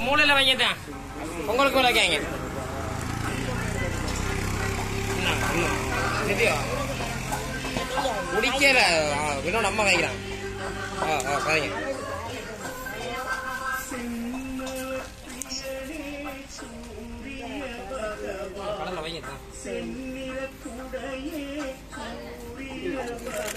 மூளையில வைங்க தான் உங்களுக்கு மேல வைக்காங்க என்ன, இன்னும். சரியா? குடிக்கல ஆ, வினோட அம்மா வைக்கிறான் ஆ ஆ சரிங்க கடல்ல வைங்க தான்